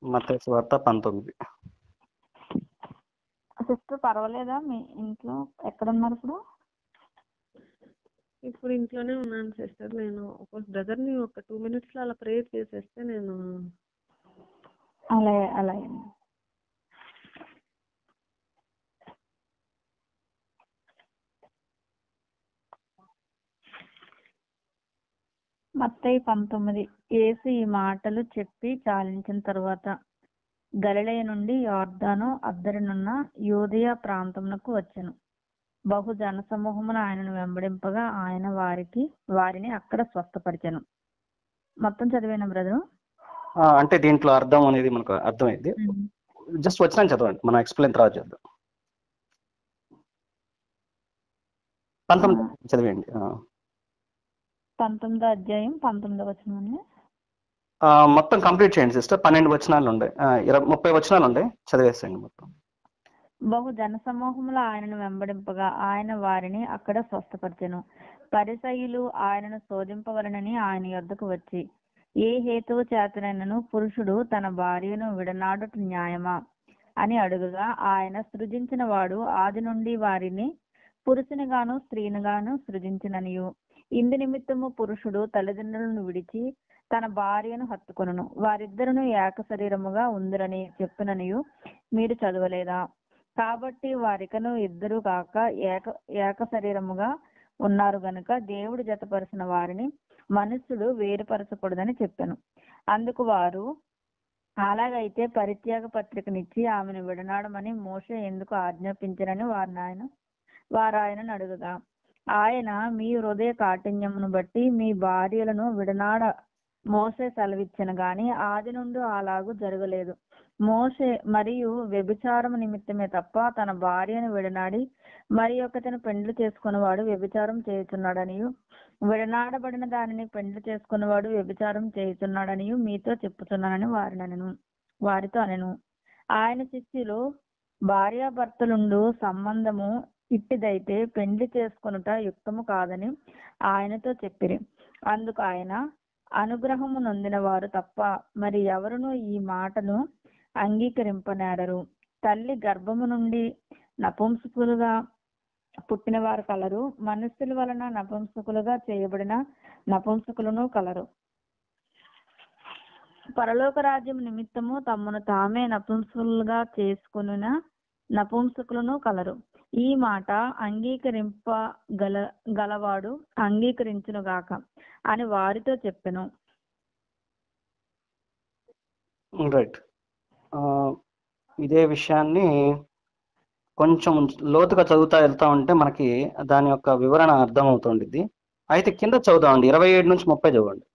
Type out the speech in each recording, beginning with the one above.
మత్తయి వార్త పంతొమ్మిది సిస్టర్ పర్వాలేదా మీ ఇంట్లో ఎక్కడున్నారు ఇప్పుడు ఇప్పుడు ఇంట్లోనే ఉన్నాను సిస్టర్ నేను ఒక బ్రదర్ని ఒక టూ మినిట్స్లో అలా ప్రేయర్ చేసేస్తే నేను అలాగే అలాగే మత్తయి పంతొమ్మిది యేసు ఈ మాటలు చెప్పి చాలించిన తరువాత గలిలయ నుండి యోర్దాను అద్దరినున్న యూదయ ప్రాంతమునకు వచ్చెను బహు జనసమూహమును ఆయనను వెంబడింపగా ఆయన వారికి వారిని అక్కడ స్వస్థపరిచెను మొత్తం చదివిన బ్రదరు ఆ, అంటే దీంట్లో అర్థం అనేది మనకు అర్థమైంది జస్ట్ వచ్చినా చదవండి మనం ఎక్స్ప్లెయిన్ తర్వాత చేద్దాం పంతొమ్మిది చదివేయండి ఆ. పంతొమ్మిదో అధ్యాయం పంతొమ్మిదో వచనం అండి ఆ, మొత్తం కంప్లీట్ చేయండి సిస్టర్ పన్నెండు వచనాలు ఉండే ఇరవై ముప్పై వచనాలు ఉండే చదివేసేయండి మొత్తం బహు జనసమూహములు ఆయనను వెంబడింపగా ఆయన వారిని అక్కడ స్వస్థపరిచెను పరిసయులు ఆయనను శోధింపవలనని ఆయన యొద్దకు వచ్చి ఏ హేతువు చేతనైనను పురుషుడు తన భార్యను విడనాడుట న్యాయమా అని అడుగగా ఆయన సృజించిన వాడు ఆది నుండి వారిని పురుషునిగాను స్త్రీనిగాను సృజించిననియు ఇందు నిమిత్తము పురుషుడు తల్లిదండ్రులను విడిచి తన భార్యను హత్తుకొనును వారిద్దరును ఏక శరీరముగా ఉందిరని చెప్పిననియు మీరు చదవలేదా కాబట్టి వారికను ఇద్దరు కాక ఏక ఏక శరీరముగా ఉన్నారు గనుక దేవుడు జతపరిచిన వారిని మనుషుడు వేరుపరచకూడదని చెప్పాను అందుకు వారు అలాగైతే పరిత్యాగ పత్రికనిచ్చి ఆమెను విడనాడమని మోషే ఎందుకు ఆజ్ఞాపించరని వారిని ఆయన వారు ఆయనను అడుగగా ఆయన మీ హృదయ కాఠిన్యమును బట్టి మీ భార్యలను విడనాడ మోసే సెలవిచ్చను గాని ఆది నుండి అలాగూ జరగలేదు మోసే మరియు వ్యభిచారం నిమిత్తమే తప్ప తన భార్యను విడనాడి మరి ఒకతను పెండ్లు చేసుకున్నవాడు వ్యభిచారం చేయుచున్నాడనియు విడనాడబడిన దానిని పెండ్లు చేసుకున్నవాడు వ్యభిచారం చేయుచున్నాడనియు మీతో చెప్పుచున్నానని వారిని అనెను వారితో అనెను ఆయన శిష్యులు భార్యాభర్తలుండు సంబంధము ఇట్టిదైతే పెండ్లి చేసుకొనుట యుక్తము కాదని ఆయనతో చెప్పిరి అందుకు ఆయన అనుగ్రహము నొందిన వారు తప్ప మరి ఎవరును ఈ మాటను అంగీకరింపనేరరు తల్లి గర్భము నుండి నపుంసకులుగా పుట్టిన వారు కలరు మనుషుల వలన నపుంసకులుగా చేయబడిన నపుంసకులను కలరు పరలోక రాజ్యం నిమిత్తము తమను తామే నపుంసకులుగా చేసుకున్న నపుంసకులను కలరు ఈ మాట అంగీకరింప గల గలవాడు అంగీకరించునుగాక అని వారితో చెప్పెను రైట్ ఇదే విషయాన్ని కొంచెం లోతుగా చదువుతా వెళ్తా ఉంటే మనకి దాని యొక్క వివరణ అర్థం అవుతుంది అయితే కింద చదువుదామండి ఇరవై ఏడు నుంచి ముప్పై చదవండి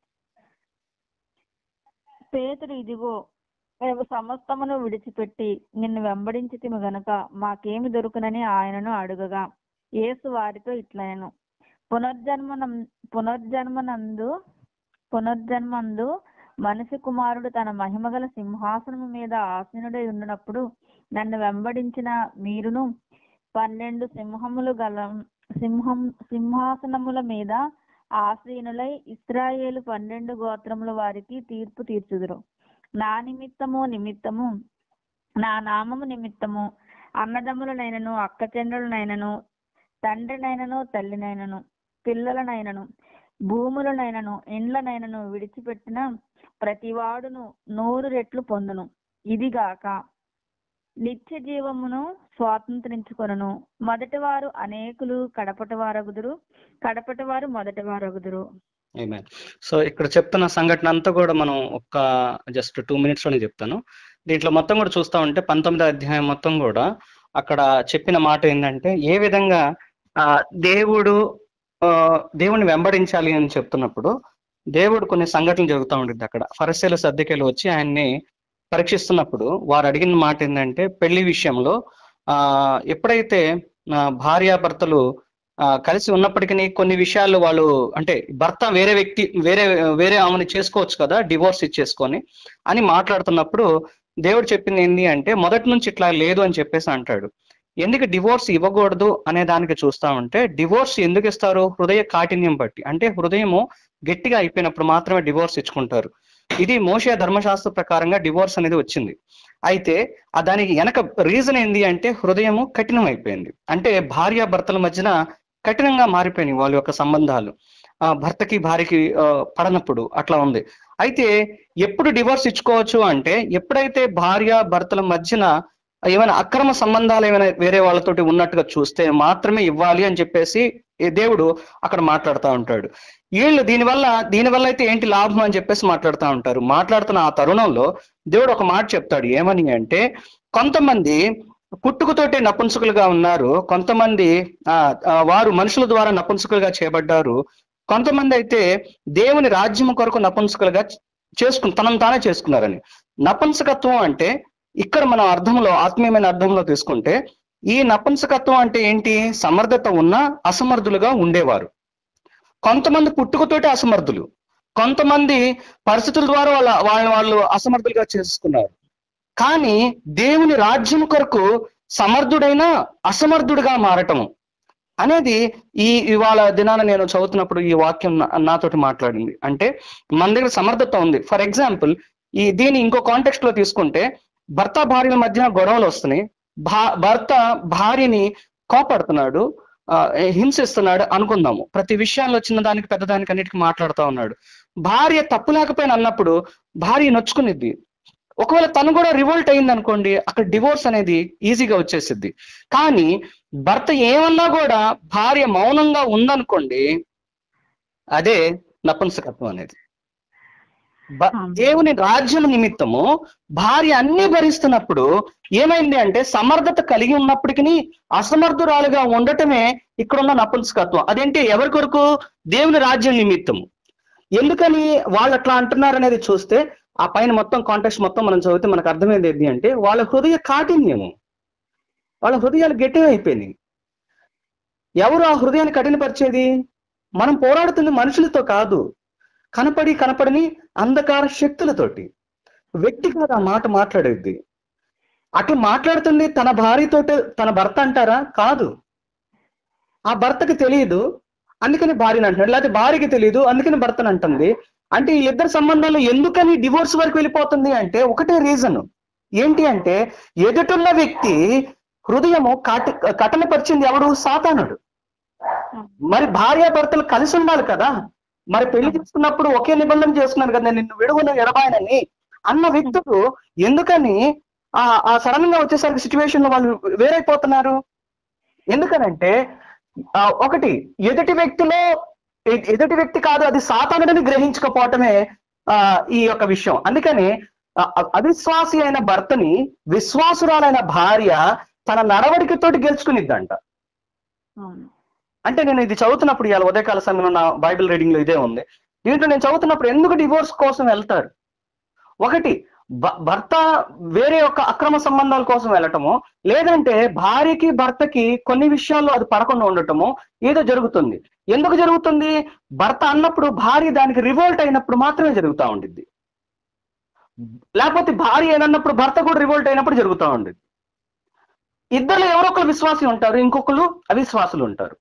పేతుడు ఇదిగో మేము సమస్తమును విడిచిపెట్టి నిన్ను వెంబడించితిమి గనుక మాకేమి దొరుకునని ఆయనను అడుగగా యేసు వారితో ఇట్లనెను పునర్జన్మనం పునర్జన్మనందు పునర్జన్మందు మనిషి కుమారుడు తన మహిమగల సింహాసనము మీద ఆసీనుడై ఉండినప్పుడు నన్ను వెంబడించిన మీరును పన్నెండు సింహములు గల సింహం సింహాసనముల మీద ఆసీనులై ఇస్రాయేలు పన్నెండు గోత్రముల వారికి తీర్పు తీర్చుదురు నా నిమిత్తము నిమిత్తము నా నామము నిమిత్తము అన్నదమ్ములనైనను అక్క చెండ్రులనైనను తండ్రినైనను తల్లినైనను పిల్లలనైనను భూములనైనను ఇండ్లనైనను విడిచిపెట్టిన ప్రతివాడును నూరు రెట్లు పొందును ఇదిగాక నిత్య జీవమును స్వాతంత్రించుకొనును మొదటి వారు అనేకులు కడపటి వారగుదురు కడపటి వారు మొదటి వారగుదురు Amen. సో ఇక్కడ చెప్తున్న సంఘటన అంతా కూడా మనం ఒక్క జస్ట్ టూ మినిట్స్ లోనే చెప్తాను దీంట్లో మొత్తం కూడా చూస్తా ఉంటే పంతొమ్మిదో అధ్యాయం మొత్తం కూడా అక్కడ చెప్పిన మాట ఏంటంటే ఏ విధంగా ఆ దేవుడు ఆ, దేవుని వెంబడించాలి అని చెప్తున్నప్పుడు దేవుడు కొన్ని సంఘటనలు జరుగుతూ ఉంటుంది అక్కడ ఫరసేల సర్దికేలు వచ్చి ఆయన్ని పరీక్షిస్తున్నప్పుడు వారు అడిగిన మాట ఏంటంటే పెళ్లి విషయంలో ఆ ఎప్పుడైతే ఆ, భార్యాభర్తలు ఆ, కలిసి ఉన్నప్పటికీ కొన్ని విషయాలు వాళ్ళు అంటే భర్త వేరే వ్యక్తి వేరే వేరే ఆమెను చేసుకోవచ్చు కదా డివోర్స్ ఇచ్చేసుకొని అని మాట్లాడుతున్నప్పుడు దేవుడు చెప్పింది ఏంటి అంటే మొదటి నుంచి ఇట్లా లేదు అని చెప్పేసి అంటాడు ఎందుకు డివోర్స్ ఇవ్వకూడదు అనే దానికి చూస్తా ఉంటే డివోర్స్ ఎందుకు ఇస్తారు హృదయ కాఠిన్యం బట్టి అంటే హృదయము గట్టిగా అయిపోయినప్పుడు మాత్రమే డివోర్స్ ఇచ్చుకుంటారు ఇది మోషే ధర్మశాస్త్ర ప్రకారంగా డివోర్స్ అనేది వచ్చింది అయితే ఆ దానికి వెనక రీజన్ ఏంది అంటే హృదయము కఠినం అయిపోయింది అంటే భార్య భర్తల మధ్యన కఠినంగా మారిపోయినాయి వాళ్ళ యొక్క సంబంధాలు ఆ భర్తకి భార్యకి ఆ, పడనప్పుడు అట్లా ఉంది అయితే ఎప్పుడు డివోర్స్ ఇచ్చుకోవచ్చు అంటే ఎప్పుడైతే భార్య భర్తల మధ్యన ఏమైనా అక్రమ సంబంధాలు ఏమైనా వేరే వాళ్ళతోటి ఉన్నట్టుగా చూస్తే మాత్రమే ఇవ్వాలి అని చెప్పేసి ఈ దేవుడు అక్కడ మాట్లాడుతూ ఉంటాడు వీళ్ళు దీనివల్ల దీనివల్ల అయితే ఏంటి లాభం అని చెప్పేసి మాట్లాడుతూ ఉంటారు మాట్లాడుతున్న ఆ తరుణంలో దేవుడు ఒక మాట చెప్తాడు ఏమని అంటే కొంతమంది పుట్టుకతోటే నపుంసకులుగా ఉన్నారు కొంతమంది ఆ ఆ, వారు మనుషుల ద్వారా నపుంసకులుగా చేయబడ్డారు కొంతమంది అయితే దేవుని రాజ్యం కొరకు నపుంసకులుగా చేసుకుని తనను తానే చేసుకున్నారని నపుంసకత్వం అంటే ఇక్కడ మనం అర్థంలో ఆత్మీయమైన అర్థంలో తీసుకుంటే ఈ నపుంసకత్వం అంటే ఏంటి సమర్థత ఉన్న అసమర్థులుగా ఉండేవారు కొంతమంది పుట్టుకతోటి అసమర్థులు కొంతమంది పరిస్థితుల ద్వారా వాళ్ళ వాళ్ళని వాళ్ళు అసమర్థులుగా చేసుకున్నారు కానీ దేవుని రాజ్యం కొరకు సమర్థుడైన అసమర్థుడిగా మారటము అనేది ఈ ఇవాళ దినాన నేను చదువుతున్నప్పుడు ఈ వాక్యం నా- నాతోటి మాట్లాడింది అంటే మన దగ్గర సమర్థత ఉంది ఫర్ ఎగ్జాంపుల్ ఈ దీని ఇంకో కాంటెక్స్ట్ లో తీసుకుంటే భర్త భార్యల మధ్య గొడవలు వస్తున్నాయి భా భర్త భార్యని కోపడుతున్నాడు ఆ, హింసిస్తున్నాడు అనుకుందాము ప్రతి విషయాల్లో చిన్నదానికి పెద్దదానికి అన్నిటికీ మాట్లాడుతూ ఉన్నాడు భార్య తప్పు లేకపోయినా అన్నప్పుడు భార్య నొచ్చుకునిద్ది ఒకవేళ తను కూడా రివోల్ట్ అయింది అనుకోండి అక్కడ డివోర్స్ అనేది ఈజీగా వచ్చేసిద్ది కానీ భర్త ఏమన్నా కూడా భార్య మౌనంగా ఉందనుకోండి అదే నపుంసకత్వం అనేది బ- అవును. దేవుని రాజ్యం నిమిత్తము భార్య అన్ని భరిస్తున్నప్పుడు ఏమైంది అంటే సమర్థత కలిగి ఉన్నప్పటికీ అసమర్థురాలుగా ఉండటమే ఇక్కడ ఉన్న నపుంసకత్వం అదేంటి ఎవరి కొరకు దేవుని రాజ్యం నిమిత్తము ఎందుకని వాళ్ళు అట్లా అంటున్నారు అనేది చూస్తే ఆ పైన మొత్తం కాంటెక్స్ట్ మొత్తం మనం చదివితే మనకు అర్థమైంది ఏంటి అంటే వాళ్ళ హృదయ కాఠిన్యము వాళ్ళ హృదయాలు గట్టిగా అయిపోయినాయి ఎవరు ఆ హృదయాన్ని కఠినపరిచేది మనం పోరాడుతుంది మనుషులతో కాదు కనపడి కనపడని అంధకార శక్తులతోటి వ్యక్తి కాదు ఆ మాట మాట్లాడేది అట్లా మాట్లాడుతుంది తన భార్యతోటి తన భర్త అంటారా కాదు ఆ భర్తకి తెలియదు అందుకని భార్యని అంటున్నాడు లేకపోతే భార్యకి తెలియదు అందుకని భర్తను అంటుంది అంటే ఈ ఇద్దరు సంబంధాలు ఎందుకని డివోర్స్ వరకు వెళ్ళిపోతుంది అంటే ఒకటే రీజన్ ఏంటి అంటే ఎదుటున్న వ్యక్తి హృదయము కట కఠినపరిచింది ఎవడు సాతానుడు మరి భార్య భర్తలు కలిసి ఉండాలి కదా మరి పెళ్లి చేసుకున్నప్పుడు ఒకే నిబంధన చేసుకున్నారు కదా నేను నిన్ను విడువను ఎడబాయనని అన్న వ్యక్తులు ఎందుకని ఆ ఆ సడన్ గా వచ్చేసరికి సిచ్యువేషన్ లో వాళ్ళు వేరైపోతున్నారు ఎందుకనంటే ఆ, ఒకటి ఎదుటి వ్యక్తిలో ఎ- ఎదుటి వ్యక్తి కాదు అది సాతానుడిని గ్రహించకపోవటమే ఆ ఈ యొక్క విషయం అందుకని ఆ, అ- అవిశ్వాసి అయిన భర్తని విశ్వాసురాలైన భార్య తన నడవడికతోటి గెలుచుకునిద్దంట అవును అంటే నేను ఇది చదువుతున్నప్పుడు ఇవాళ ఉదయకాల సమయంలో నా బైబిల్ రీడింగ్ లో ఇదే ఉంది దీంట్లో నేను చదువుతున్నప్పుడు ఎందుకు డివోర్స్ కోసం వెళ్తారు ఒకటి భ- భర్త వేరే యొక్క అక్రమ సంబంధాల కోసం వెళ్ళటము లేదంటే భార్యకి భర్తకి కొన్ని విషయాల్లో అది పడకుండా ఉండటము ఏదో జరుగుతుంది ఎందుకు జరుగుతుంది భర్త అన్నప్పుడు భార్య దానికి రివోల్ట్ అయినప్పుడు మాత్రమే జరుగుతూ ఉండిద్ది లేకపోతే భార్య ఏనన్నప్పుడు భర్త కూడా రివోల్ట్ అయినప్పుడు జరుగుతూ ఉండిద్ది ఇద్దరు ఎవరో ఒకరు విశ్వాసి ఉంటారు ఇంకొకరు అవిశ్వాసులు ఉంటారు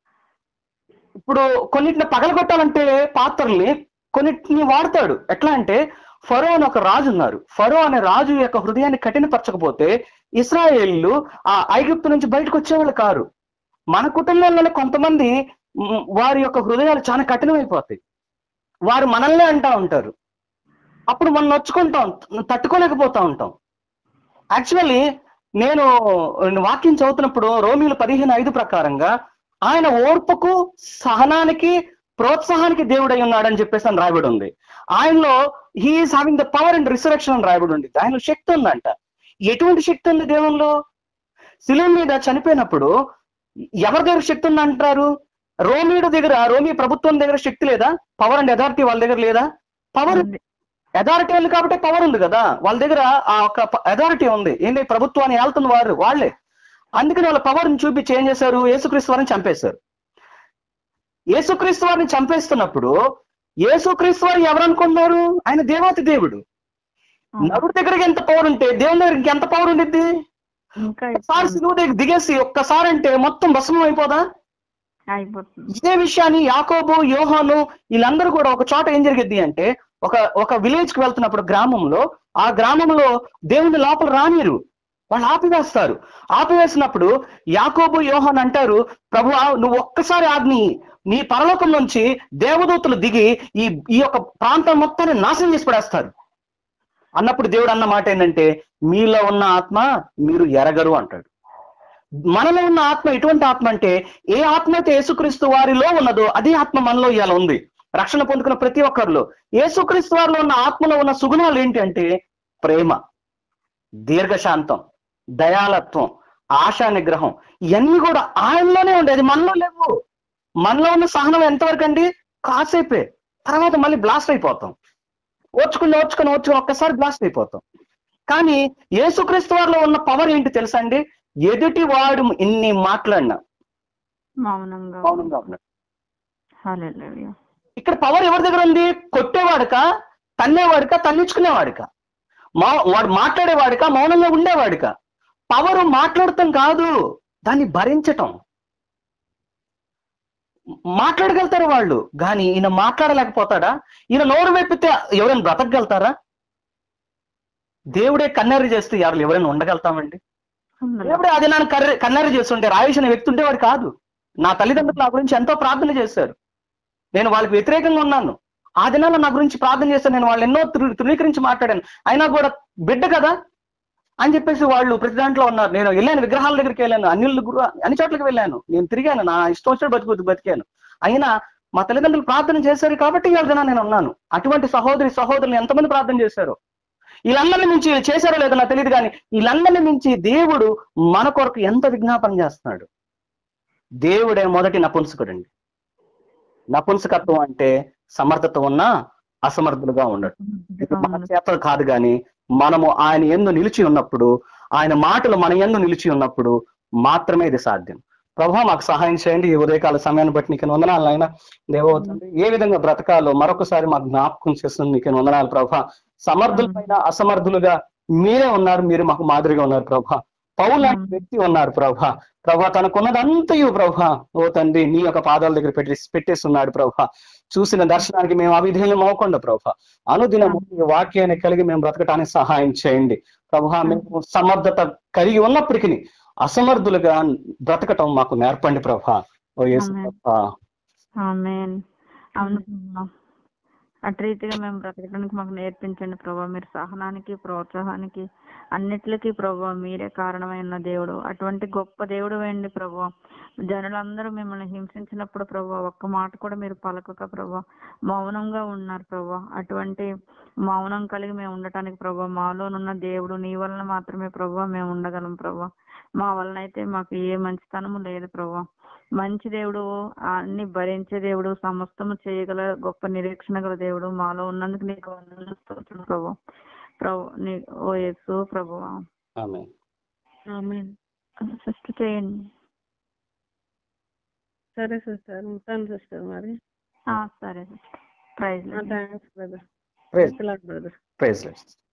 ఇప్పుడు కొన్నిటిని పగలగొట్టాలంటే పాత్రల్ని కొన్నిటిని వాడతాడు ఎట్లా అంటే ఫరో అని ఒక రాజు ఉన్నారు ఫరో అనే రాజు యొక్క హృదయాన్ని కఠినపరచకపోతే ఇస్రాయేళ్లు ఆ ఐగుప్తు నుంచి బయటకు వచ్చేవాళ్ళు కారు మన కుటుంబంలోనే కొంతమంది మ్, వారి యొక్క హృదయాలు చాలా కఠినమైపోతాయి వారు మనల్నే అంటా ఉంటారు అప్పుడు మనం నొచ్చుకుంటాం తట్టుకోలేకపోతా ఉంటాం యాక్చువల్లీ నేను వాక్యం చదువుతున్నప్పుడు రోమిలు పదిహేను ఐదు ప్రకారంగా ఆయన ఓర్పుకు సహనానికి ప్రోత్సాహానికి దేవుడై ఉన్నాడని చెప్పేసి అని రాయబడి ఉంది ఆయనలో he is having the power and resurrection అని రాయబడి ఉంది ఆయనలో శక్తి ఉందంట ఎటువంటి శక్తి ఉంది దేవుల్లో శిలువ మీద చనిపోయినప్పుడు ఎవరి దగ్గర శక్తి ఉంది అంటారు రోమియుడు దగ్గర రోమి ప్రభుత్వం దగ్గర శక్తి లేదా పవర్ అండ్ అథారిటీ వాళ్ళ దగ్గర లేదా పవర్ ఉంది. అథారిటీ ఉంది కాబట్టి పవర్ ఉంది కదా వాళ్ళ దగ్గర ఆ ఒక అథారిటీ ఉంది ఏంటి ప్రభుత్వాన్ని ఏళ్తుంది వారు వాళ్ళే అందుకని వాళ్ళ పవర్ ని చూపించి ఏం చేశారు యేసుక్రీస్తు వారిని చంపేశారు యేసుక్రీస్తు వారిని చంపేస్తున్నప్పుడు యేసుక్రీస్తు వారు ఎవరు అనుకున్నారు ఆయన దేవాతి దేవుడు అవును. నరుడి దగ్గరికి ఎంత పవర్ ఉంటే దేవుని దగ్గర ఇంకెంత పవర్ ఉండిద్ది ఇంకా ఒక్కసారి సిలువ దగ్గర దిగేసి ఒక్కసారి అంటే మొత్తం భస్మం అయిపోదా అయిపోతుంది ఇదే విషయాన్ని యాకోబు యోహాను వీళ్ళందరూ కూడా ఒక చోట ఏం జరిగిద్ది అంటే ఒక ఒక విలేజ్ కి వెళ్తున్నప్పుడు గ్రామంలో ఆ గ్రామంలో దేవుని లోపల రానిరు వాళ్ళు ఆపివేస్తారు ఆపివేసినప్పుడు యాకోబు యోహన్ అంటారు ప్రభు నువ్వు ఒక్కసారి ఆజ్ఞి నీ పరలోకం నుంచి దేవదూతలు దిగి ఈ ఈ యొక్క ప్రాంతం మొత్తాన్ని నాశనం చేసి పడేస్తారు అన్నప్పుడు దేవుడు అన్న మాట ఏంటంటే మీలో ఉన్న ఆత్మ మీరు ఎరగరు అంటాడు మనలో ఉన్న ఆత్మ ఎటువంటి ఆత్మ అంటే ఏ ఆత్మ అయితే యేసుక్రీస్తు వారిలో ఉన్నదో అదే ఆత్మ మనలో ఇవాళ ఉంది రక్షణ పొందుకున్న ప్రతి ఒక్కరిలో యేసుక్రీస్తు వారిలో ఉన్న ఆత్మలో ఉన్న సుగుణాలు ఏంటి అంటే ప్రేమ దీర్ఘశాంతం దయాలత్వం ఆశా నిగ్రహం ఇవన్నీ కూడా ఆయనలోనే ఉండేది మనలో లేవు మనలో ఉన్న సహనం ఎంతవరకు అండి కాసేపే తర్వాత మళ్ళీ బ్లాస్ట్ అయిపోతాం ఓర్చుకుని ఓర్చుకుని ఓర్చుకుని ఒక్కసారి బ్లాస్ట్ అయిపోతాం కానీ యేసుక్రీస్తు వారిలో ఉన్న పవర్ ఏంటి తెలుసా అండి ఎదుటి వాడు ఇన్ని మాట్లాడినా మౌనంగా మౌనంగా ఉన్నాడు హల్లెలూయా ఇక్కడ పవర్ ఎవరి దగ్గర ఉంది కొట్టేవాడుక తన్నేవాడుక తన్నించుకునేవాడుక మా వాడు మాట్లాడేవాడుక మౌనంగా ఉండేవాడుక పవర్ మాట్లాడటం కాదు దాన్ని భరించటం మాట్లాడగలుగుతారు వాళ్ళు కానీ ఈయన మాట్లాడలేకపోతాడా ఈయన నోరు వెప్పితే ఎవరైనా బ్రతకగలుగుతారా దేవుడే కన్నెర్రి చేస్తే ఎవరు ఎవరైనా ఉండగలుగుతామండి దేవుడే అది నన్ను కర్ర కన్నెర్రి చేస్తుంటే రాయేష్ అనే వ్యక్తి ఉండేవాడు కాదు నా తల్లిదండ్రులు నా గురించి ఎంతో ప్రార్థన చేశారు నేను వాళ్ళకి వ్యతిరేకంగా ఉన్నాను ఆ దినాల్లో నా గురించి ప్రార్థన చేశాను నేను వాళ్ళు ఎన్నో తృ- తృణీకరించి మాట్లాడాను అయినా కూడా బిడ్డ కదా అని చెప్పేసి వాళ్ళు ప్రతి దాంట్లో ఉన్నారు నేను వెళ్ళాను విగ్రహాల దగ్గరికి వెళ్ళాను అన్నిళ్ళు గురు అన్ని చోట్లకి వెళ్ళాను నేను తిరిగాను నా ఇష్టం వచ్చిన బతుకు బతికాను అయినా మా తల్లిదండ్రులు ప్రార్థన చేశారు కాబట్టి ఈ దినా నేను ఉన్నాను అటువంటి సహోదరి సహోదరులు ఎంతమంది ప్రార్థన చేశారు వీళ్ళందరినీ మించి వీళ్ళు చేశారో లేదో నాకు తెలియదు కానీ వీళ్ళందరినీ మించి దేవుడు మన కొరకు ఎంత విజ్ఞాపన చేస్తున్నాడు దేవుడే మొదటి నపుంసకుడండి నపుంసకత్వం అంటే సమర్థత ఉన్న అసమర్థులుగా ఉండడు ఇది మన చేతలు కాదు కానీ మనము ఆయన ఎందు నిలిచి ఉన్నప్పుడు ఆయన మాటలు మన ఎందు నిలిచి ఉన్నప్పుడు మాత్రమే ఇది సాధ్యం ప్రభా మాకు సహాయం చేయండి ఈ ఉదయకాల సమయాన్ని బట్టి నీకు వందనాలు ఆయన దేవవుతుంది ఏ విధంగా బ్రతకాలో మరొకసారి మాకు జ్ఞాపకం చేస్తుంది నీకు వందనాలు ప్రభా సమర్థులపైన అసమర్థులుగా మీరే ఉన్నారు మీరు మాకు మాదిరిగా ఉన్నారు ప్రభా పౌలు లాంటి వ్యక్తి ఉన్నారు ప్రభా ప్రభా తనకున్నదంతయు ప్రభా ఓ తండ్రి నీ యొక్క పాదాల దగ్గర పెట్టి పెట్టేస్తున్నాడు ప్రభా చూసిన దర్శనానికి మేము అవిధేయం అవ్వకుండా ప్రభా అనుదినము ఈ వాక్యాన్ని కలిగి మేము బ్రతకటానికి సహాయం చేయండి ప్రభా మేము సమర్థత కలిగి ఉన్నప్పటికీ అసమర్థులుగా బ్రతకటం మాకు నేర్పండి ప్రభా ఓ యేసు ఆమేన్. ప్రభా ఆమేన్ అవును ప్రభా అటు రీతిగా మేము బ్రతకడానికి మాకు నేర్పించండి ప్రభా మీరు సహనానికి ప్రోత్సాహానికి అన్నిటికీ ప్రభా మీరే కారణమైన దేవుడు అటువంటి గొప్ప దేవుడు వేయండి ప్రభా జనులందరూ మిమ్మల్ని హింసించినప్పుడు ప్రభా ఒక్క మాట కూడా మీరు పలకక ప్రభా మౌనంగా ఉన్నారు ప్రభా అటువంటి మౌనం కలిగి మేము ఉండటానికి ప్రభా మాలోనున్న దేవుడు నీ వలన మాత్రమే ప్రభా మేము ఉండగలం ప్రభా మా వలన అయితే మాకు ఏ మంచితనము లేదు ప్రభా మంచి దేవుడు అన్ని భరించే దేవుడు సమస్తము చేయగల గొప్ప నిరీక్షణ గల దేవుడు మాలో ఉన్నందుకు నీకు వందనాలు స్తోత్రం ప్రభు ప్రభు నీ ఓ యేసు ప్రభు ఆమె ఆమేన్ సృష్టి చేయండి సరే సిస్టర్ ఉంటాను సిస్టర్ మరి ఆ, సరే praise thanks brother praise brother praise